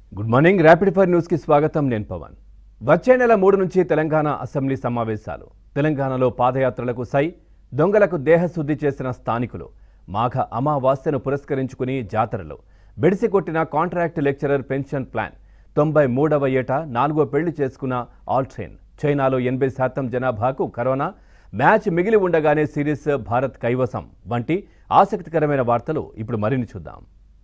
good morning rapid fire news కి స్వాగతం నేను పవన్ వచ్చే నెల మూడు నుంచి తెలంగాణ అసెంబ్లీ సమావేశాలు తెలంగాణలో పాదయాత్రలకు సై దొంగలకు దేహశుద్ధి చేసిన స్థానికులు మాఘ అమావాస్యను పురస్కరించుకుని జాతరలు బెడిసి కొట్టిన కాంట్రాక్ట్ లెక్చరర్ పెన్షన్ ప్లాన్ తొంభై మూడవ ఏట నాలుగో పెళ్లి చేసుకున్న ఆల్ట్రైన్ చైనాలో ఎనభై శాతం జనాభాకు కరోనా మ్యాచ్ మిగిలి ఉండగానే సిరీస్ భారత్ కైవసం వంటి ఆసక్తికరమైన వార్తలు ఇప్పుడు మరిన్ని చూద్దాం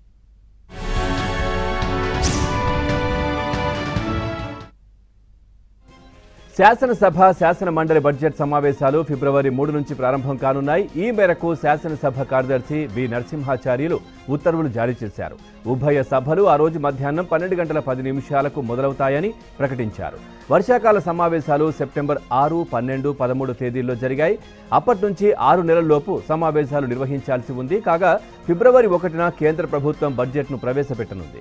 శాసనసభ శాసన మండలి బడ్జెట్ సమావేశాలు ఫిబ్రవరి మూడు నుంచి ప్రారంభం కానున్నాయి ఈ మేరకు శాసనసభ కార్యదర్శి బి నరసింహాచార్యులు ఉత్తర్వులు జారీ చేశారు ఉభయ సభలు ఆ రోజు మధ్యాహ్నం పన్నెండు గంటల పది నిమిషాలకు మొదలవుతాయని ప్రకటించారు వర్షాకాల సమావేశాలు సెప్టెంబర్ ఆరు పన్నెండు పదమూడు తేదీల్లో జరిగాయి అప్పటి నుంచి ఆరు నెలల్లోపు సమావేశాలు నిర్వహించాల్సి ఉంది కాగా ఫిబ్రవరి ఒకటిన కేంద్ర ప్రభుత్వం బడ్జెట్ను ప్రవేశపెట్టనుంది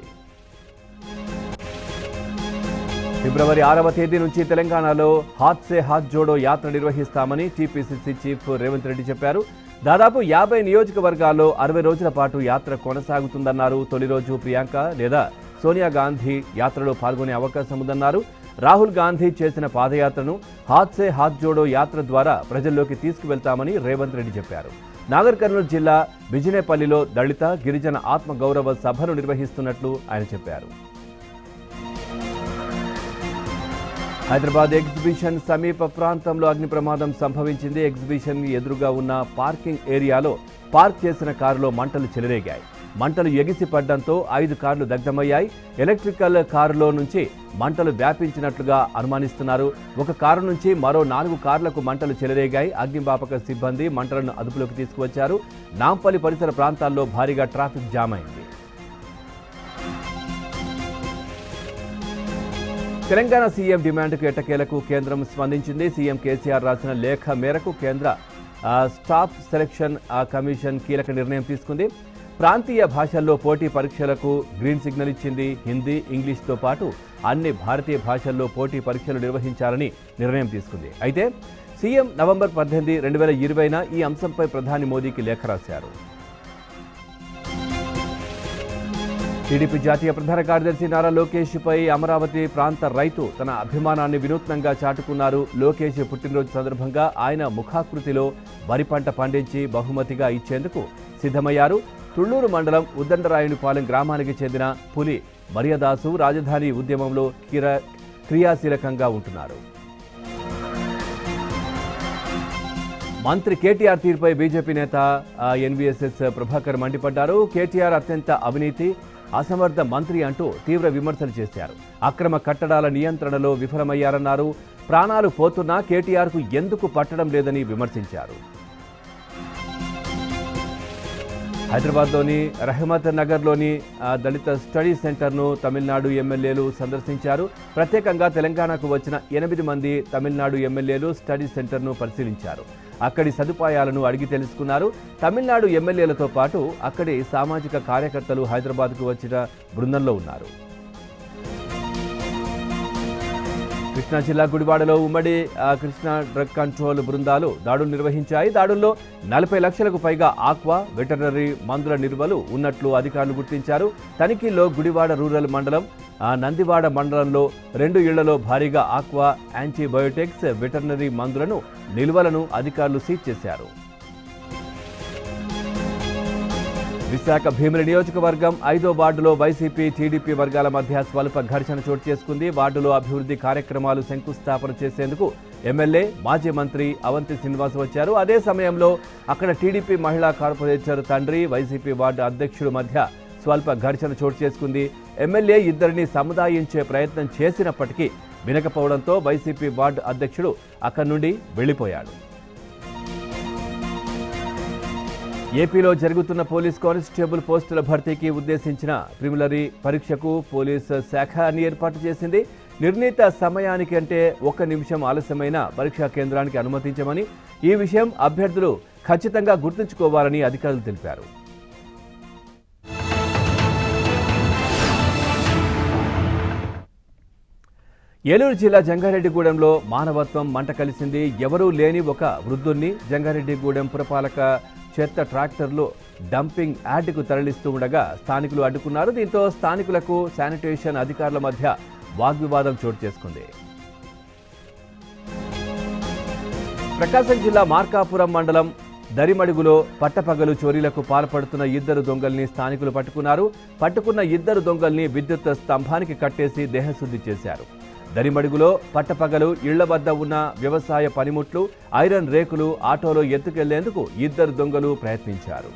ఫిబ్రవరి ఆరవ తేదీ నుంచి తెలంగాణలో హాత్ సే హాత్ జోడో యాత్ర నిర్వహిస్తామని టీపీసీసీ చీఫ్ రేవంత్ రెడ్డి చెప్పారు దాదాపు యాభై నియోజకవర్గాల్లో అరవై రోజుల పాటు యాత్ర కొనసాగుతుందన్నారు తొలి రోజు ప్రియాంక లేదా సోనియా గాంధీ యాత్రలో పాల్గొనే అవకాశం ఉందన్నారు రాహుల్ గాంధీ చేసిన పాదయాత్రను హాత్ సే హాత్ జోడో యాత్ర ద్వారా ప్రజల్లోకి తీసుకువెళ్తామని రేవంత్ రెడ్డి చెప్పారు నాగర్ కర్నూలు జిల్లా బిజినేపల్లిలో దళిత గిరిజన ఆత్మగౌరవ సభను నిర్వహిస్తున్నట్లు ఆయన చెప్పారు హైదరాబాద్ ఎగ్జిబిషన్ సమీప ప్రాంతంలో అగ్ని ప్రమాదం సంభవించింది ఎగ్జిబిషన్ ఎదురుగా ఉన్న పార్కింగ్ ఏరియాలో పార్క్ చేసిన కారులో మంటలు చెలరేగాయి మంటలు ఎగిసి పడ్డంతో ఐదు కార్లు దగ్ధమయ్యాయి ఎలక్ట్రికల్ కారులో నుంచి మంటలు వ్యాపించినట్లుగా అనుమానిస్తున్నారు ఒక కారు నుంచి మరో నాలుగు కార్లకు మంటలు చెలరేగాయి అగ్నిమాపక సిబ్బంది మంటలను అదుపులోకి తీసుకువచ్చారు నాంపల్లి పరిసర ప్రాంతాల్లో భారీగా ట్రాఫిక్ జామ్ అయింది తెలంగాణ సీఎం డిమాండ్కు ఎట్టకేలకు కేంద్రం స్పందించింది సీఎం కేసీఆర్ రాసిన లేఖ మేరకు కేంద్ర ఆ, స్టాఫ్ సెలక్షన్ ఆ, కమిషన్ కీలక నిర్ణయం తీసుకుంది ప్రాంతీయ భాషల్లో పోటీ పరీక్షలకు గ్రీన్ సిగ్నల్ ఇచ్చింది హిందీ ఇంగ్లీష్తో పాటు అన్ని భారతీయ భాషల్లో పోటీ పరీక్షలు నిర్వహించాలని నిర్ణయం తీసుకుంది అయితే సీఎం నవంబర్ పద్దెనిమిది రెండు వేల ఇరవైన ఈ అంశంపై ప్రధాని మోదీకి లేఖ రాశారు టీడీపీ జాతీయ ప్రధాన కార్యదర్శి నారా లోకేష్ పై అమరావతి ప్రాంత రైతు తన అభిమానాన్ని వినూత్నంగా చాటుకున్నారు లోకేష్ పుట్టినరోజు సందర్భంగా ఆయన ముఖాకృతిలో వరి పంట పండించి బహుమతిగా ఇచ్చేందుకు సిద్ధమయ్యారు తుళ్లూరు మండలం ఉద్దండరాయునిపాలెం గ్రామానికి చెందిన పులి మరియదాసు రాజధాని ఉద్యమంలో కిర క్రియాశీలకంగా ఉంటున్నారు మంత్రి కేటీఆర్ తీరుపై బీజేపీ నేత ఆ, ఎన్వీఎస్ఎస్ ప్రభాకర్ మండిపడ్డారు కేటీఆర్ అత్యంత అవినీతి అసమర్థ మంత్రి అంటూ తీవ్ర విమర్శలు చేశారు అక్రమ కట్టడాల నియంత్రణలో విఫలమయ్యారన్నారు ప్రాణాలు పోతున్నా కేటీఆర్కు ఎందుకు పట్టడం లేదని విమర్శించారు హైదరాబాద్లోని రహమత్ నగర్లోని ఆ, దళిత స్టడీ సెంటర్ను తమిళనాడు ఎమ్మెల్యేలు సందర్శించారు ప్రత్యేకంగా తెలంగాణకు వచ్చిన ఎనిమిది మంది తమిళనాడు ఎమ్మెల్యేలు స్టడీ సెంటర్ను పరిశీలించారు అక్కడి సదుపాయాలను అడిగి తెలుసుకున్నారు తమిళనాడు ఎమ్మెల్యేలతో పాటు అక్కడి సామాజిక కార్యకర్తలు హైదరాబాద్కు వచ్చిన బృందంలో ఉన్నారు కృష్ణా జిల్లా గుడివాడలో ఉమ్మడి ఆ, కృష్ణా డ్రగ్ కంట్రోల్ బృందాలు దాడులు నిర్వహించాయి దాడుల్లో నలభై లక్షలకు పైగా ఆక్వా వెటర్నరీ మందుల నిల్వలు ఉన్నట్లు అధికారులు గుర్తించారు తనిఖీల్లో గుడివాడ రూరల్ మండలం ఆ, నందివాడ మండలంలో రెండు ఇళ్లలో భారీగా ఆక్వా యాంటీబయోటిక్స్ వెటర్నరీ మందులను నిల్వలను అధికారులు సీజ్ చేశారు విశాఖ భీమిలి నియోజకవర్గం ఐదో వార్డులో వైసీపీ టీడీపీ వర్గాల మధ్య స్వల్ప ఘర్షణ చోటు చేసుకుంది వార్డులో అభివృద్ధి కార్యక్రమాలు శంకుస్థాపన చేసేందుకు ఎమ్మెల్యే మాజీ మంత్రి అవంతి శ్రీనివాస్ వచ్చారు అదే సమయంలో అక్కడ టీడీపీ మహిళా కార్పొరేటర్ తండ్రి వైసీపీ వార్డు అధ్యక్షుడు మధ్య స్వల్ప ఘర్షణ చోటు చేసుకుంది ఎమ్మెల్యే ఇద్దరిని సముదాయించే ప్రయత్నం చేసినప్పటికీ వినకపోవడంతో వైసీపీ వార్డు అధ్యక్షుడు అక్కడి నుండి వెళ్లిపోయాడు ఏపీలో జరుగుతున్న పోలీస్ కానిస్టేబుల్ పోస్టుల భర్తీకి ఉద్దేశించిన ప్రిమిలరీ పరీక్షకు పోలీస్ శాఖ అన్ని ఏర్పాటు చేసింది నిర్ణీత సమయానికి అంటే ఒక్క నిమిషం ఆలస్యమైన పరీక్షా కేంద్రానికి అనుమతించమని ఈ విషయం అభ్యర్థులు ఖచ్చితంగా గుర్తుంచుకోవాలని అధికారులు తెలిపారు ఏలూరు జిల్లా జంగారెడ్డిగూడెంలో మానవత్వం మంట కలిసింది ఎవరూ లేని ఒక వృద్ధుణ్ణి జంగారెడ్డిగూడెం పురపాలక చెత్త ట్రాక్టర్లు డంపింగ్ యార్డుకు తరలిస్తూ ఉండగా స్థానికులు అడ్డుకున్నారు దీంతో స్థానికులకు శానిటేషన్ అధికారుల మధ్య వాగ్వివాదం చోటు చేసుకుంది ప్రకాశం జిల్లా మార్కాపురం మండలం దరిమడుగులో పట్టపగలు చోరీలకు పాల్పడుతున్న ఇద్దరు దొంగల్ని స్థానికులు పట్టుకున్నారు పట్టుకున్న ఇద్దరు దొంగల్ని విద్యుత్ స్తంభానికి కట్టేసి దేహశుద్ధి చేశారు దరిమడుగులో పట్టపగలు ఇళ్ల వద్ద ఉన్న వ్యవసాయ పనిముట్లు ఐరన్ రేకులు ఆటోలో ఎత్తుకెళ్లేందుకు ఇద్దరు దొంగలు ప్రయత్నించారు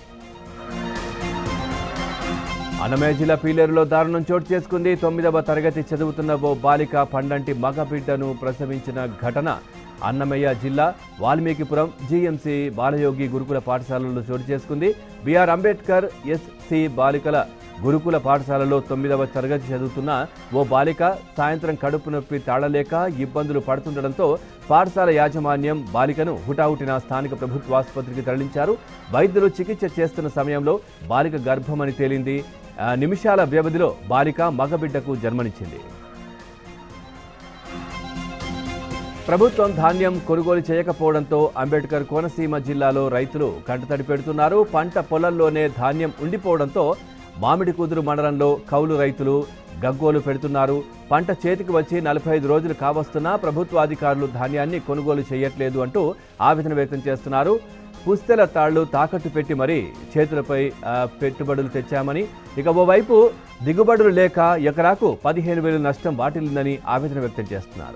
అన్నమయ్య జిల్లా పీలేరులో దారుణం చోటు చేసుకుంది తొమ్మిదవ తరగతి చదువుతున్న ఓ బాలిక పండంటి మగ బిడ్డను ప్రసవించిన ఘటన అన్నమయ్య జిల్లా వాల్మీకిపురం జీఎంసీ బాలయోగి గురుకుల పాఠశాలలో చోటు చేసుకుంది బిఆర్ అంబేద్కర్ ఎస్సి బాలికల గురుకుల పాఠశాలలో తొమ్మిదవ తరగతి చదువుతున్న ఓ బాలిక సాయంత్రం కడుపు నొప్పి తాళలేక ఇబ్బందులు పడుతుండటంతో పాఠశాల యాజమాన్యం బాలికను హుటాహుటిన స్థానిక ప్రభుత్వ ఆసుపత్రికి తరలించారు వైద్యులు చికిత్స చేస్తున్న సమయంలో బాలిక గర్భమని తేలింది ఆ, నిమిషాల వ్యవధిలో బాలిక మగబిడ్డకు జన్మనిచ్చింది ప్రభుత్వం ధాన్యం కొనుగోలు చేయకపోవడంతో అంబేద్కర్ కోనసీమ జిల్లాలో రైతులు కంటతడి పెడుతున్నారు పంట పొలంలోనే ధాన్యం ఉండిపోవడంతో మామిడి కుదురు మండలంలో కౌలు రైతులు గగ్గోలు పెడుతున్నారు పంట చేతికి వచ్చి నలభై ఐదు రోజులు కావస్తున్నా ప్రభుత్వ అధికారులు ధాన్యాన్ని కొనుగోలు చేయట్లేదు అంటూ ఆవేదన వ్యక్తం చేస్తున్నారు పుస్తెల తాళ్లు తాకట్టు పెట్టి మరీ చేతులపై ఆ, పెట్టుబడులు తెచ్చామని ఇక ఓవైపు దిగుబడులు లేక ఎకరాకు పదిహేను వేలు నష్టం వాటిల్లిందని ఆవేదన వ్యక్తం చేస్తున్నారు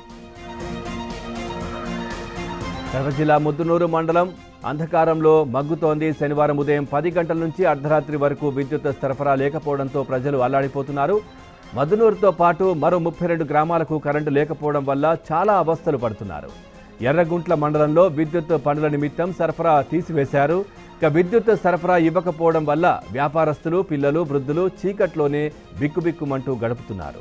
కడప జిల్లా ముద్దునూరు మండలం అంధకారంలో మగ్గుతోంది శనివారం ఉదయం పది గంటల నుంచి అర్ధరాత్రి వరకు విద్యుత్ సరఫరా లేకపోవడంతో ప్రజలు అల్లాడిపోతున్నారు మద్దునూరుతో పాటు మరో ముప్పై రెండు గ్రామాలకు కరెంటు లేకపోవడం వల్ల చాలా అవస్థలు పడుతున్నారు ఎర్రగుంట్ల మండలంలో విద్యుత్ పనుల నిమిత్తం సరఫరా తీసివేశారు ఇక విద్యుత్ సరఫరా ఇవ్వకపోవడం వల్ల వ్యాపారస్తులు పిల్లలు వృద్ధులు చీకట్లోనే బిక్కుబిక్కుమంటూ గడుపుతున్నారు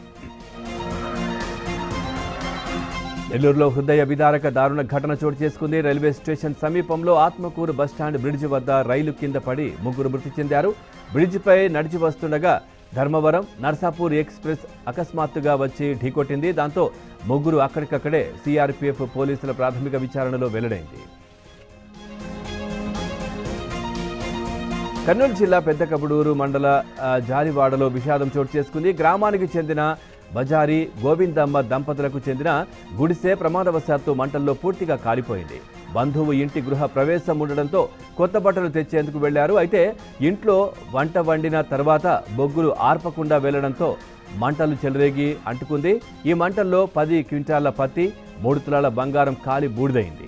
నెల్లూరులో హృదయ విదారక దారుణ ఘటన చోటు చేసుకుంది రైల్వే స్టేషన్ సమీపంలో ఆత్మకూరు బస్టాండ్ బ్రిడ్జి వద్ద రైలు కింద పడి ముగ్గురు మృతి చెందారు బ్రిడ్జిపై నడిచి వస్తుండగా ధర్మవరం నర్సాపూర్ ఎక్స్ప్రెస్ అకస్మాత్తుగా వచ్చి ఢీకొట్టింది దాంతో ముగ్గురు అక్కడికక్కడే సిఆర్పీఎఫ్ పోలీసుల ప్రాథమిక విచారణలో వెల్లడైంది కర్నూలు జిల్లా పెద్ద కబడూరు మండల ఆ, జాలివాడలో విషాదం చోటు చేసుకుంది గ్రామానికి చెందిన బజారి గోవిందమ్మ దంపతులకు చెందిన గుడిసె ప్రమాదవశాత్తు మంటల్లో పూర్తిగా కాలిపోయింది బంధువు ఇంటి గృహ ప్రవేశం ఉండడంతో కొత్త బట్టలు తెచ్చేందుకు వెళ్లారు అయితే ఇంట్లో వంట వండిన తర్వాత బొగ్గులు ఆర్పకుండా వెళ్లడంతో మంటలు చెలరేగి అంటుకుంది ఈ మంటల్లో పది క్వింటాళ్ల పత్తి మూడు తులాల బంగారం కాలి బూడిదైంది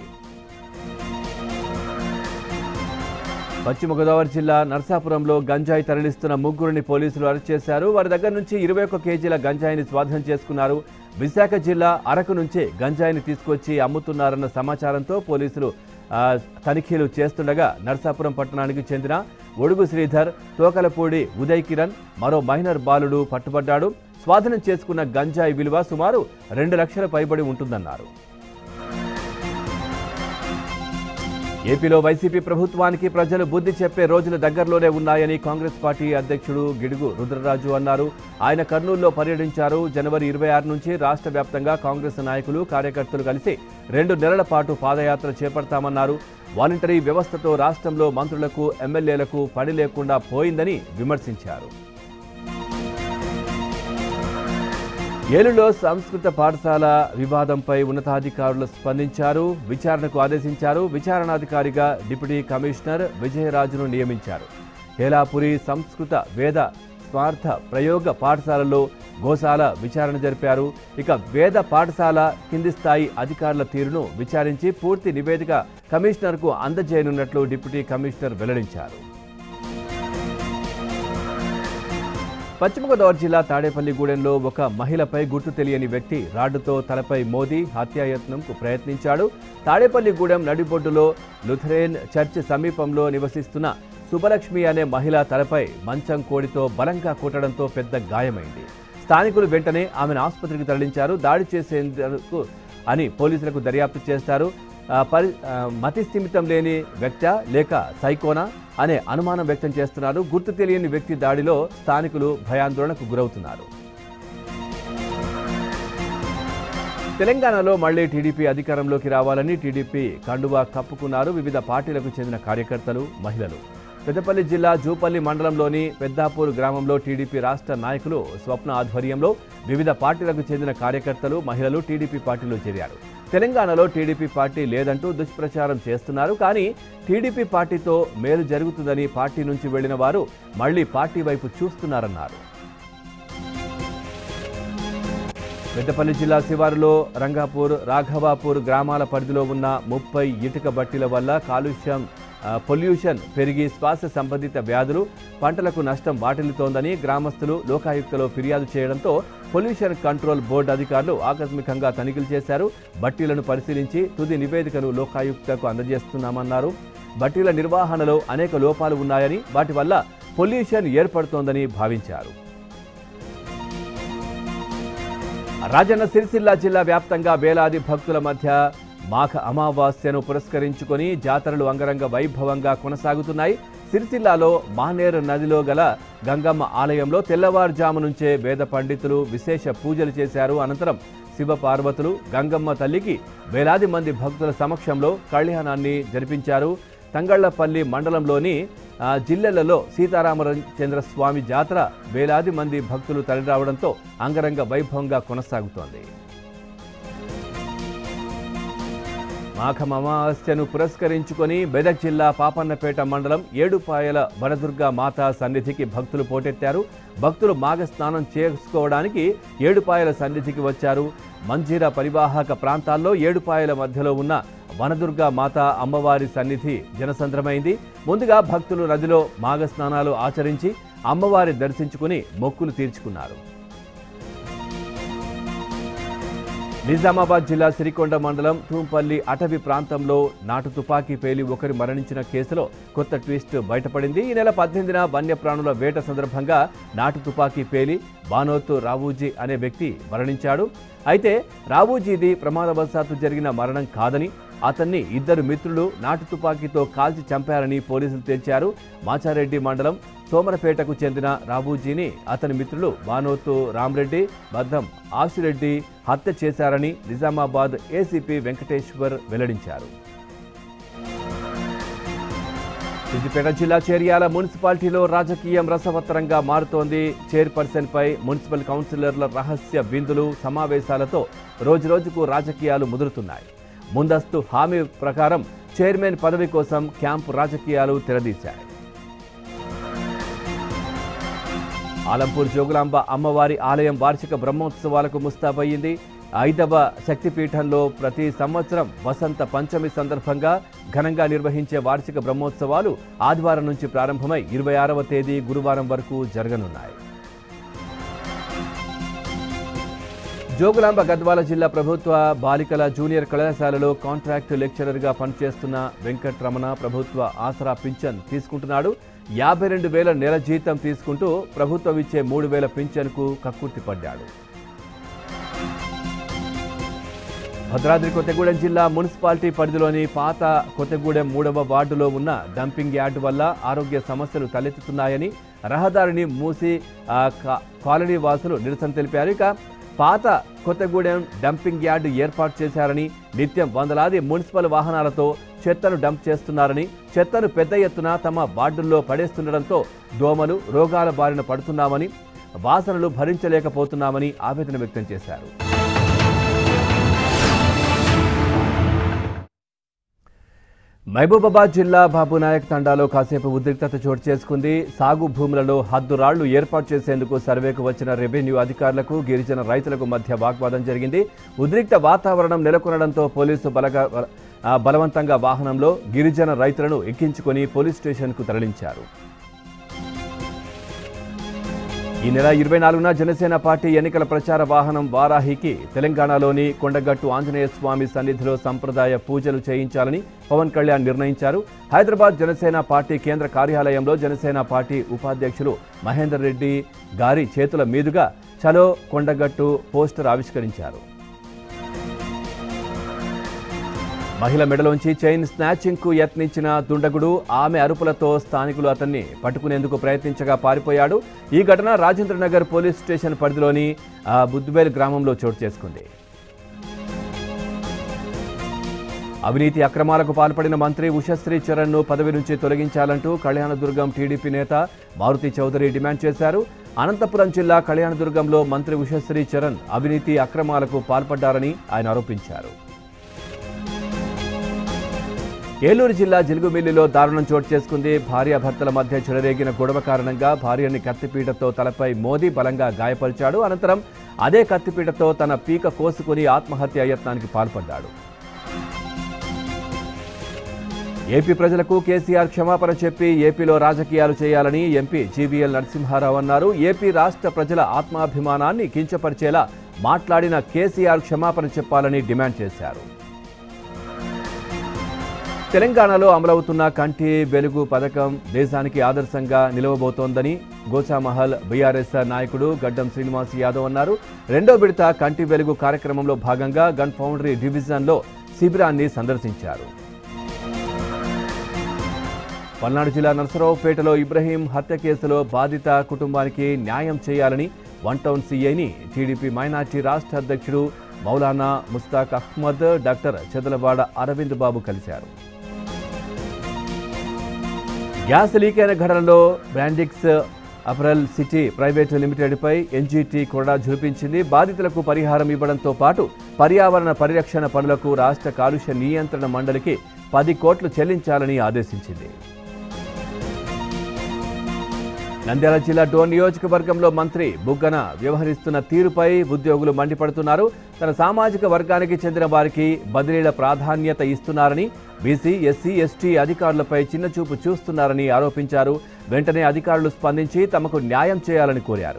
పశ్చిమ గోదావరి జిల్లా నర్సాపురంలో గంజాయి తరలిస్తున్న ముగ్గురిని పోలీసులు అరెస్ట్ చేశారు వారి దగ్గర నుంచి ఇరవై ఒక్క కేజీల గంజాయిని స్వాధీనం చేసుకున్నారు విశాఖ జిల్లా అరకు నుంచి గంజాయిని తీసుకొచ్చి అమ్ముతున్నారన్న సమాచారంతో పోలీసులు ఆ, తనిఖీలు చేస్తుండగా నర్సాపురం పట్టణానికి చెందిన ఒడుగు శ్రీధర్ తోకలపూడి ఉదయ్ కిరణ్ మరో మైనర్ బాలుడు పట్టుబడ్డాడు స్వాధీనం చేసుకున్న గంజాయి విలువ సుమారు రెండు లక్షల పైబడి ఉంటుందన్నారు ఏపీలో వైసీపీ ప్రభుత్వానికి ప్రజలు బుద్ధి చెప్పే రోజులు దగ్గరలోనే ఉన్నాయని కాంగ్రెస్ పార్టీ అధ్యక్షుడు గిడుగు రుద్రరాజు అన్నారు ఆయన కర్నూలులో పర్యటించారు జనవరి ఇరవై ఆరు నుంచి రాష్ట్ర వ్యాప్తంగా కాంగ్రెస్ నాయకులు కార్యకర్తలు కలిసి రెండు నెలల పాటు పాదయాత్ర చేపడతామన్నారు వాలంటరీ వ్యవస్థతో రాష్ట్రంలో మంత్రులకు ఎమ్మెల్యేలకు పని లేకుండా పోయిందని విమర్శించారు ఏలులో సంస్కృత పాఠశాల వివాదంపై ఉన్నతాధికారులు స్పందించారు విచారణకు ఆదేశించారు విచారణాధికారిగా డిప్యూటీ కమిషనర్ విజయరాజును నియమించారు హేలాపురి సంస్కృత వేద స్వార్థ ప్రయోగ పాఠశాలలో గోశాల విచారణ జరిపారు ఇక వేద పాఠశాల కింది స్థాయి అధికారుల తీరును విచారించి పూర్తి నివేదిక కమిషనర్కు అందజేయనున్నట్లు డిప్యూటీ కమిషనర్ వెల్లడించారు పశ్చిమ గోదావరి జిల్లా తాడేపల్లిగూడెంలో ఒక మహిళపై గుర్తు తెలియని వ్యక్తి రాడ్డుతో తలపై మోదీ హత్యాయత్నంకు ప్రయత్నించాడు తాడేపల్లిగూడెం నడిబొడ్డులో లుథరేన్ చర్చ్ సమీపంలో నివసిస్తున్న సుబ్బలక్ష్మి అనే మహిళ తలపై మంచం కోడితో బలంగా కొట్టడంతో పెద్ద గాయమైంది స్థానికులు వెంటనే ఆమెను ఆసుపత్రికి తరలించారు దాడి చేసేందుకు అని పోలీసులకు దర్యాప్తు చేస్తారు ఆ, పరి ఆ, మతి స్థిమితం లేని వ్యక్త లేక సైకోనా అనే అనుమానం వ్యక్తం చేస్తున్నారు గుర్తు తెలియని వ్యక్తి దాడిలో స్థానికులు భయాందోళనకు గురవుతున్నారు తెలంగాణలో మళ్లీ టీడీపీ అధికారంలోకి రావాలని టీడీపీ కండువా కప్పుకున్నారు వివిధ పార్టీలకు చెందిన కార్యకర్తలు మహిళలు పెద్దపల్లి జిల్లా జూపల్లి మండలంలోని పెద్దాపూర్ గ్రామంలో టీడీపీ రాష్ట్ర నాయకులు స్వప్న ఆధ్వర్యంలో వివిధ పార్టీలకు చెందిన కార్యకర్తలు మహిళలు టీడీపీ పార్టీలో చేరారు తెలంగాణలో టీడీపీ పార్టీ లేదంటూ దుష్ప్రచారం చేస్తున్నారు కానీ టీడీపీ పార్టీతో మేలు జరుగుతుందని పార్టీ నుంచి వెళ్లిన వారు మళ్లీ పార్టీ వైపు చూస్తున్నారన్నారు పెద్దపల్లి జిల్లా శివారులో రంగాపూర్ రాఘవాపూర్ గ్రామాల పరిధిలో ఉన్న ముప్పై ఇటుక బట్టీల వల్ల కాలుష్యం ఆ, పొల్యూషన్ పెరిగి శ్వాస సంబంధిత వ్యాధులు పంటలకు నష్టం వాటిల్లుతోందని గ్రామస్తులు లోకాయుక్తలో ఫిర్యాదు చేయడంతో పొల్యూషన్ కంట్రోల్ బోర్డు అధికారులు ఆకస్మికంగా తనిఖీలు చేశారు బట్టీలను పరిశీలించి తుది నివేదికను లోకాయుక్తకు అందజేస్తున్నామన్నారు బట్టీల నిర్వహణలో అనేక లోపాలు ఉన్నాయని వాటి వల్ల పొల్యూషన్ ఏర్పడుతోందని భావించారు రాజన్న సిరిసిల్ల జిల్లా వ్యాప్తంగా వేలాది భక్తుల మధ్య మాఘ అమావాస్యను పురస్కరించుకొని జాతరలు అంగరంగ వైభవంగా కొనసాగుతున్నాయి సిరిసిల్లాలో మానేరు నదిలో గల గంగమ్మ ఆలయంలో తెల్లవారుజాము నుంచే వేద పండితులు విశేష పూజలు చేశారు అనంతరం శివ పార్వతులు గంగమ్మ తల్లికి వేలాది మంది భక్తుల సమక్షంలో కళ్యాణాన్ని జరిపించారు తంగళ్లపల్లి మండలంలోని ఆ, జిల్లెలలో సీతారామచంద్ర స్వామి జాతర వేలాది మంది భక్తులు తరలిరావడంతో అంగరంగ వైభవంగా కొనసాగుతోంది మాఘం అమావాస్యను పురస్కరించుకొని మెదక్ జిల్లా పాపన్నపేట మండలం ఏడుపాయల వనదుర్గా మాతా సన్నిధికి భక్తులు పోటెత్తారు భక్తులు మాఘ స్నానం చేసుకోవడానికి ఏడుపాయల సన్నిధికి వచ్చారు మంజీర పరివాహక ప్రాంతాల్లో ఏడుపాయల మధ్యలో ఉన్న వనదుర్గా మాత అమ్మవారి సన్నిధి జనసంద్రమైంది ముందుగా భక్తులు నదిలో మాఘ స్నానాలు ఆచరించి అమ్మవారి దర్శించుకుని మొక్కులు తీర్చుకున్నారు నిజామాబాద్ జిల్లా సిరికొండ మండలం తూంపల్లి అటవీ ప్రాంతంలో నాటు తుపాకీ పేలి ఒకరు మరణించిన కేసులో కొత్త ట్విస్ట్ బయటపడింది ఈ నెల పద్దెనిమిదిన వన్యప్రాణుల వేట సందర్భంగా నాటు తుపాకీ పేలి బానోతు రావూజీ అనే వ్యక్తి మరణించాడు అయితే రావూజీది ప్రమాదవశాత్తు జరిగిన మరణం కాదని అతన్ని ఇద్దరు మిత్రులు నాటు తుపాకీతో కాల్చి చంపారని పోలీసులు తేల్చారు మాచారెడ్డి మండలం సోమరపేటకు చెందిన రాబూజీని అతని మిత్రులు బానోతు రామ్రెడ్డి బద్దం ఆశిరెడ్డి హత్య చేశారని నిజామాబాద్ ఏసీపీ వెంకటేశ్వర్ వెల్లడించారు సిద్దిపేట జిల్లా చేర్యాల మున్సిపాలిటీలో రాజకీయం రసవత్తరంగా మారుతోంది చైర్పర్సన్ పై మున్సిపల్ కౌన్సిలర్ల రహస్య విందులు సమావేశాలతో రోజురోజుకు రాజకీయాలు ముదురుతున్నాయి ముందస్తు హామీ ప్రకారం చైర్మన్ పదవి కోసం క్యాంపు రాజకీయాలు తెరదీశాయి ఆలంపూర్ జోగులాంబ అమ్మవారి ఆలయం వార్షిక బ్రహ్మోత్సవాలకు ముస్తాబయ్యింది ఐదవ శక్తిపీఠంలో ప్రతి సంవత్సరం వసంత పంచమి సందర్భంగా ఘనంగా నిర్వహించే వార్షిక బ్రహ్మోత్సవాలు ఆదివారం నుంచి ప్రారంభమై ఇరవై ఆరవ తేదీ గురువారం వరకు జరగనున్నాయి జోగులాంబ గద్వాల జిల్లా ప్రభుత్వ బాలికల జూనియర్ కళాశాలలో కాంట్రాక్ట్ లెక్చరర్గా పనిచేస్తున్న వెంకట్రమణ ప్రభుత్వ ఆసరా పింఛన్ తీసుకుంటున్నాడు యాభై రెండు వేల నెల జీతం తీసుకుంటూ ప్రభుత్వం ఇచ్చే మూడు వేల పింఛన్కు కక్కుర్తి పడ్డాడు భద్రాద్రి కొత్తగూడెం జిల్లా మున్సిపాలిటీ పరిధిలోని పాత కొత్తగూడెం మూడవ వార్డులో ఉన్న డంపింగ్ యార్డు వల్ల ఆరోగ్య సమస్యలు తలెత్తుతున్నాయని రహదారిని మూసి ఆ, కా- కాలనీ వాసులు నిరసన తెలిపారు ఇక పాత కొత్తగూడెం డంపింగ్ యార్డు ఏర్పాటు చేశారని నిత్యం వందలాది మున్సిపల్ వాహనాలతో చెత్తను డంప్ చేస్తున్నారని చెత్తను పెద్ద ఎత్తున తమ వార్డుల్లో పడేస్తుండటంతో దోమలు రోగాల బారిన పడుతున్నామని వాసనలు భరించలేకపోతున్నామని ఆవేదన వ్యక్తం చేశారు మహబూబాబాద్ జిల్లా బాబునాయక్ తండాలో కాసేపు ఉద్రిక్తత చోటు చేసుకుంది సాగు భూములలో హద్దు రాళ్లు ఏర్పాటు చేసేందుకు సర్వేకు వచ్చిన రెవెన్యూ అధికారులకు గిరిజన రైతులకు మధ్య వాగ్వాదం జరిగింది ఉద్రిక్త వాతావరణం నెలకొనడంతో పోలీసు బలగా ఆ, బలవంతంగా వాహనంలో గిరిజన రైతులను ఎక్కించుకొని పోలీస్ స్టేషన్కు తరలించారు ఈ నెల ఇరవై నాలుగున జనసేన పార్టీ ఎన్నికల ప్రచార వాహనం వారాహికి తెలంగాణలోని కొండగట్టు ఆంజనేయ స్వామి సన్నిధిలో సంప్రదాయ పూజలు చేయించాలని పవన్ కళ్యాణ్ నిర్ణయించారు హైదరాబాద్ జనసేన పార్టీ కేంద్ర కార్యాలయంలో జనసేన పార్టీ ఉపాధ్యక్షులు మహేందర్ రెడ్డి గారి చేతుల మీదుగా చలో కొండగట్టు పోస్టర్ ఆవిష్కరించారు మహిళ మెడలోంచి చైన్ స్నాచింగ్ కు యత్నించిన దుండగుడు ఆమె అరుపులతో స్థానికులు అతన్ని పట్టుకునేందుకు ప్రయత్నించగా పారిపోయాడు ఈ ఘటన రాజేంద్రనగర్ పోలీస్ స్టేషన్ పరిధిలోని ఆ, బుద్వేల్ గ్రామంలో చోటు చేసుకుంది అవినీతి అక్రమాలకు పాల్పడిన మంత్రి ఉషశ్రీ చరణ్ను పదవి నుంచి తొలగించాలంటూ కళ్యాణదుర్గం టీడీపీ నేత మారుతి చౌదరి డిమాండ్ చేశారు అనంతపురం జిల్లా కళ్యాణదుర్గంలో మంత్రి ఉషశ్రీ చరణ్ అవినీతి అక్రమాలకు పాల్పడ్డారని ఆయన ఆరోపించారు ఏలూరు జిల్లా జిలుగుమిల్లిలో దారుణం చోటు చేసుకుంది భార్యాభర్తల మధ్య చెలరేగిన గొడవ కారణంగా భార్యని కత్తిపీటతో తలపై మోదీ బలంగా గాయపరిచాడు అనంతరం అదే కత్తిపీటతో తన పీక కోసుకుని ఆత్మహత్య యత్నానికి పాల్పడ్డాడు ఏపీ ప్రజలకు కేసీఆర్ క్షమాపణ చెప్పి ఏపీలో రాజకీయాలు చేయాలని ఎంపీ జీవీఎల్ నరసింహారావు అన్నారు ఏపీ రాష్ట్ర ప్రజల ఆత్మాభిమానాన్ని కించపరిచేలా మాట్లాడిన కేసీఆర్ క్షమాపణ చెప్పాలని డిమాండ్ చేశారు తెలంగాణలో అమలవుతున్న కంటి వెలుగు పథకం దేశానికి ఆదర్శంగా నిలవబోతోందని గోచామహల్ బీఆర్ఎస్ నాయకుడు గడ్డం శ్రీనివాస్ యాదవ్ అన్నారు రెండో విడత కంటి వెలుగు కార్యక్రమంలో భాగంగా గన్ ఫౌండరీ డివిజన్లో శిబిరాన్ని సందర్శించారు పల్నాడు జిల్లా నరసరావుపేటలో ఇబ్రహీం హత్య కేసులో బాధిత కుటుంబానికి న్యాయం చేయాలని వన్ టౌన్ సీఐని టీడీపీ మైనార్టీ రాష్ట్ర అధ్యక్షుడు మౌలానా ముస్తాక్ అహ్మద్ డాక్టర్ చెదలవాడ అరవింద్ బాబు కలిశారు గ్యాస్ లీక్ అయిన ఘటనలో బ్రాండిక్స్ అపరల్ సిటీ ప్రైవేటు లిమిటెడ్పై ఎన్జీటీ కూడా జురిపించింది బాధితులకు పరిహారం ఇవ్వడంతో పాటు పర్యావరణ పరిరక్షణ పనులకు రాష్ట్ర కాలుష్య నియంత్రణ మండలికి పది కోట్లు చెల్లించాలని ఆదేశించింది నంద్యాల జిల్లా డోన్ నియోజకవర్గంలో మంత్రి బుగ్గన వ్యవహరిస్తున్న తీరుపై ఉద్యోగులు మండిపడుతున్నారు తన సామాజిక వర్గానికి చెందిన వారికి బదిలీల ప్రాధాన్యత ఇస్తున్నారని బీసీ ఎస్సీ ఎస్టీ అధికారులపై చిన్నచూపు చూస్తున్నారని ఆరోపించారు వెంటనే అధికారులు స్పందించి తమకు న్యాయం చేయాలని కోరారు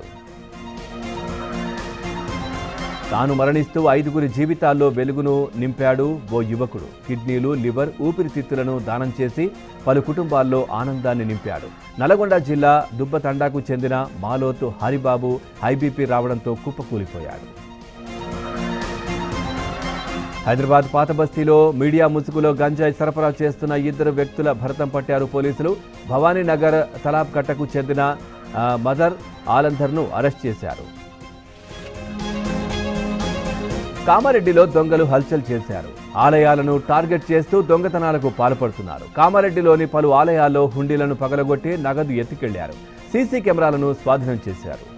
తాను మరణిస్తూ ఐదుగురి జీవితాల్లో వెలుగును నింపాడు ఓ యువకుడు కిడ్నీలు లివర్ ఊపిరితిత్తులను దానం చేసి పలు కుటుంబాల్లో ఆనందాన్ని నింపాడు నల్గొండ జిల్లా దుబ్బతండాకు చెందిన మాలోతు హరిబాబు హైబీపీ రావడంతో కుప్పకూలిపోయాడు హైదరాబాద్ పాత బస్తీలో మీడియా ముసుగులో గంజాయి సరఫరా చేస్తున్న ఇద్దరు వ్యక్తుల భరతం పట్టారు పోలీసులు భవానీ నగర్ తలాబ్ కట్టకు చెందిన ఆ, మదర్ ఆలంధర్ను అరెస్ట్ చేశారు కామారెడ్డిలో దొంగలు హల్చల్ చేశారు ఆలయాలను టార్గెట్ చేస్తూ దొంగతనాలకు పాల్పడుతున్నారు కామారెడ్డిలోని పలు ఆలయాల్లో హుండీలను పగలగొట్టి నగదు ఎత్తుకెళ్లారు సీసీ కెమెరాలను స్వాధీనం చేశారు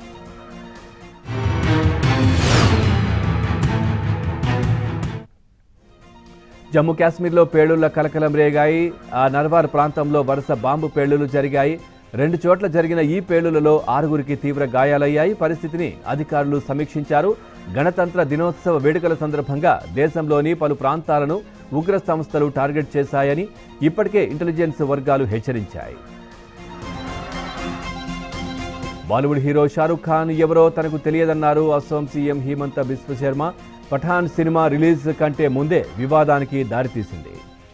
జమ్మూ కాశ్మీర్లో పేలుళ్ల కలకలం రేగాయి ఆ నర్వార్ ప్రాంతంలో వరుస బాంబు పేలుళ్లు జరిగాయి రెండు చోట్ల జరిగిన ఈ పేలుళ్లలో ఆరుగురికి తీవ్ర గాయాలయ్యాయి పరిస్థితిని అధికారులు సమీక్షించారు గణతంత్ర దినోత్సవ వేడుకల సందర్భంగా దేశంలోని పలు ప్రాంతాలను ఉగ్ర సంస్థలు టార్గెట్ చేశాయని ఇప్పటికే ఇంటెలిజెన్స్ వర్గాలు హెచ్చరించాయి బాలీవుడ్ హీరో షారూఖ్ ఖాన్ ఎవరో తనకు తెలియదన్నారు Assam CM Himanta Biswa Sarma Pathaan cinema release కంటే ముందే వివాదానికి దారితీసింది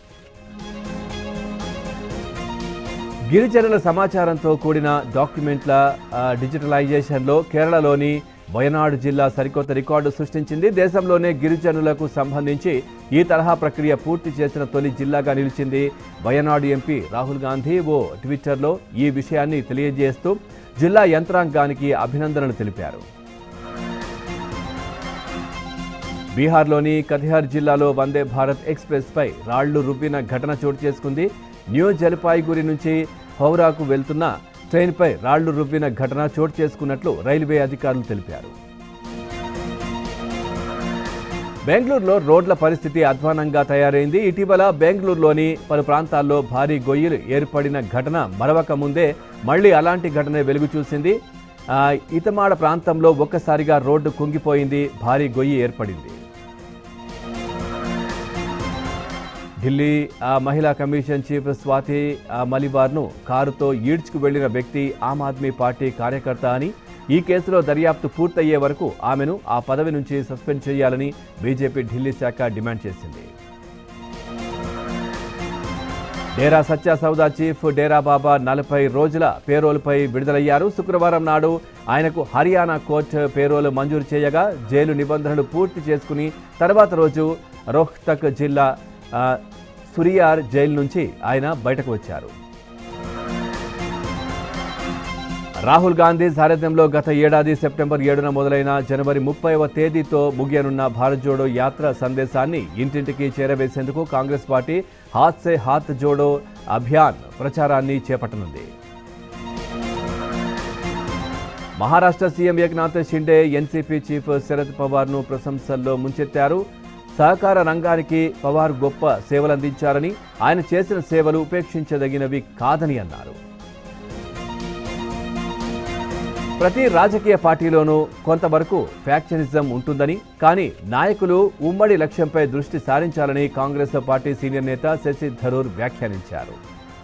గిరిజనుల సమాచారంతో కూడిన డాక్యుమెంట్ల ఆ, డిజిటలైజేషన్లో కేరళలోని వయనాడు జిల్లా సరికొత్త రికార్డు సృష్టించింది దేశంలోనే గిరిజనులకు సంబంధించి ఈ తరహా ప్రక్రియ పూర్తి చేసిన తొలి జిల్లాగా నిలిచింది వయనాడు ఎంపీ రాహుల్ గాంధీ ఓ ట్విట్టర్లో ఈ విషయాన్ని తెలియజేస్తూ జిల్లా యంత్రాంగానికి అభినందనలు తెలిపారు బీహార్లోని కటిహార్ జిల్లాలో వందే భారత్ ఎక్స్ప్రెస్ పై రాళ్లు రువ్విన ఘటన చోటు చేసుకుంది న్యూ జల్పాయిగురి నుంచి హౌరాకు వెళ్తున్న ట్రైన్పై రాళ్లు రువ్విన ఘటన చోటు చేసుకున్నట్లు రైల్వే అధికారులు తెలిపారు బెంగళూరులో రోడ్ల పరిస్థితి అధ్వానంగా తయారైంది ఇటీవల బెంగళూరులోని పలు ప్రాంతాల్లో భారీ గొయ్యిలు ఏర్పడిన ఘటన మరవక ముందే మళ్లీ అలాంటి ఘటన వెలుగు చూసింది ఆ, ఇతమాడ ప్రాంతంలో ఒక్కసారిగా రోడ్డు కుంగిపోయింది భారీ గొయ్యి ఏర్పడింది ఢిల్లీ ఆ, మహిళా కమిషన్ చీఫ్ స్వాతి ఆ, మలివార్ను కారుతో ఈడ్చుకు వెళ్లిన వ్యక్తి ఆమ్ ఆద్మీ పార్టీ కార్యకర్త అని ఈ కేసులో దర్యాప్తు పూర్తయ్యే వరకు ఆమెను ఆ పదవి నుంచి సస్పెండ్ చేయాలని బీజేపీ ఢిల్లీ శాఖ డిమాండ్ చేసింది డేరా సత్య సౌదా చీఫ్ డేరా బాబా నలభై రోజుల పేరోల్పై విడుదలయ్యారు శుక్రవారం నాడు ఆయనకు హర్యానా కోర్టు పేరోలు మంజూరు చేయగా జైలు నిబంధనలు పూర్తి చేసుకుని తర్వాత రోజు రోహ్తక్ జిల్లా ఆ, సురియార్ జైలు నుంచి ఆయన బయటకు వచ్చారు రాహుల్ గాంధీ సారథ్యంలో గత ఏడాది సెప్టెంబర్ ఏడున మొదలైన జనవరి ముప్పైవ తేదీతో ముగియనున్న భారత్ జోడో యాత్ర సందేశాన్ని ఇంటింటికి చేరవేసేందుకు కాంగ్రెస్ పార్టీ హాత్ సే హాత్ జోడో అభియాన్ ప్రచారాన్ని చేపట్టనుంది Maharashtra CM Eknath Shinde NCP chief Sharad పవార్ను ప్రశంసల్లో ముంచెత్తారు సహకార రంగానికి పవార్ గొప్ప సేవలందించారని ఆయన చేసిన సేవలు ఉపేక్షించదగినవి కాదని అన్నారు ప్రతి రాజకీయ పార్టీలోనూ కొంతవరకు ఫ్యాక్షనిజం ఉంటుందని కానీ నాయకులు ఉమ్మడి లక్ష్యంపై దృష్టి సారించాలని కాంగ్రెస్ పార్టీ సీనియర్ నేత శశి థరూర్ వ్యాఖ్యానించారు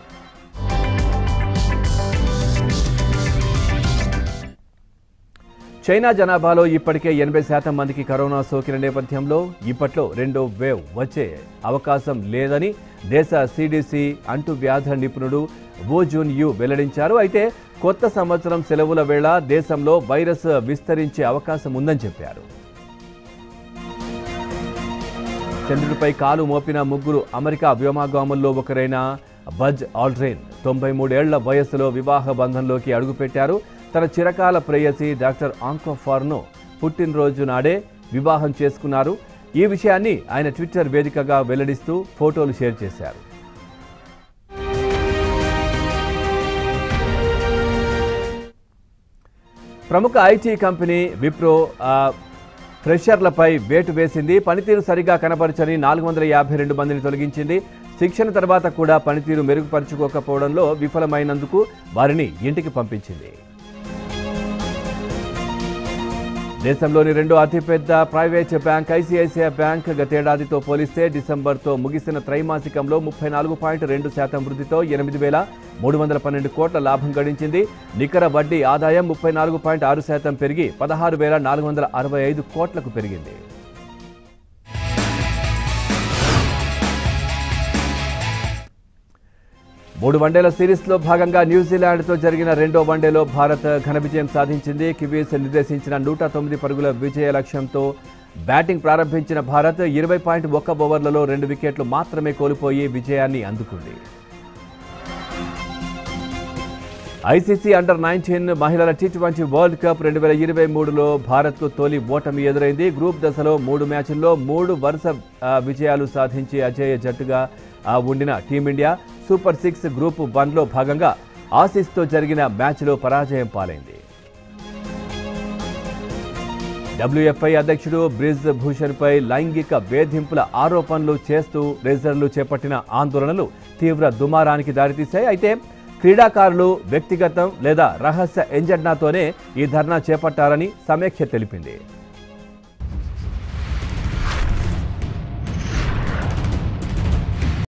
చైనా జనాభాలో ఇప్పటికే ఎనభై శాతం మందికి కరోనా సోకిన నేపథ్యంలో ఇప్పట్లో రెండో వేవ్ వచ్చే అవకాశం లేదని దేశ సిడిసి అంటువ్యాధుల నిపుణుడు వోజున్ యు వెల్లడించారు అయితే కొత్త సంవత్సరం సెలవుల వేళ దేశంలో వైరస్ విస్తరించే అవకాశం ఉందని చెప్పారు చంద్రుడిపై కాలు మోపిన ముగ్గురు అమెరికా వ్యోమాగాముల్లో ఒకరైన బజ్ ఆల్డ్రైన్ తొంభై మూడేళ్ల వయస్సులో వివాహ బంధంలోకి అడుగుపెట్టారు తన చిరకాల ప్రేయసి డాక్టర్ ఆంకోఫార్ను పుట్టినరోజు నాడే వివాహం చేసుకున్నారు ఈ విషయాన్ని ఆయన ట్విట్టర్ వేదికగా వెల్లడిస్తూ ఫోటోలు షేర్ చేశారు ప్రముఖ ఐటీ కంపెనీ విప్రో ఆ, ఫ్రెషర్లపై వేటు వేసింది పనితీరు సరిగా కనపరచని నాలుగు వందల యాభై రెండు మందిని తొలగించింది శిక్షణ తర్వాత కూడా పనితీరు మెరుగుపరుచుకోకపోవడంలో విఫలమైనందుకు వారిని ఇంటికి పంపించింది దేశంలోని రెండో అతిపెద్ద ప్రైవేట్ బ్యాంక్ ఐసిఐసిఐ బ్యాంక్ గతేడాదితో పోలిస్తే డిసెంబర్తో ముగిసిన త్రైమాసికంలో ముప్పై నాలుగు పాయింట్ రెండు శాతం వృద్ధితో ఎనిమిది వేల మూడు వందల పన్నెండు కోట్ల లాభం గడించింది నికర వడ్డీ ఆదాయం ముప్పై నాలుగు పాయింట్ ఆరు శాతం పెరిగి పదహారు వేల నాలుగు వందల అరవై ఐదు కోట్లకు పెరిగింది మూడు వన్డేల సిరీస్లో భాగంగా న్యూజిలాండ్తో జరిగిన రెండో వన్డేలో భారత్ ఘన విజయం సాధించింది కివీస్ నిర్దేశించిన నూట తొమ్మిది పరుగుల విజయ లక్ష్యంతో బ్యాటింగ్ ప్రారంభించిన భారత్ ఇరవై పాయింట్ ఒక్క ఓవర్లలో రెండు వికెట్లు మాత్రమే కోల్పోయి విజయాన్ని అందుకుంది ఐసీసీ అండర్ నైన్టీన్ మహిళల టీ ట్వంటీ వరల్డ్ కప్ రెండు వేల ఇరవై మూడులో భారత్కు తొలి ఓటమి ఎదురైంది గ్రూప్ దశలో మూడు మ్యాచ్ల్లో మూడు వరుస ఆ, విజయాలు సాధించి అజేయ జట్టుగా ఆ, ఉండిన టీమిండియా సూపర్ సిక్స్ గ్రూప్ వన్లో భాగంగా ఆసీస్తో జరిగిన మ్యాచ్లో పరాజయం పాలైంది డబ్ల్యూఎఫ్ఐ అధ్యక్షుడు బ్రిజ్ భూషణ్పై లైంగిక వేధింపుల ఆరోపణలు చేస్తూ రేజర్లు చేపట్టిన ఆందోళనలు తీవ్ర దుమారానికి దారితీశాయి అయితే క్రీడాకారులు వ్యక్తిగతం లేదా రహస్య ఎజెండాతోనే ఈ ధర్నా చేపట్టారని సమీక్ష తెలిపింది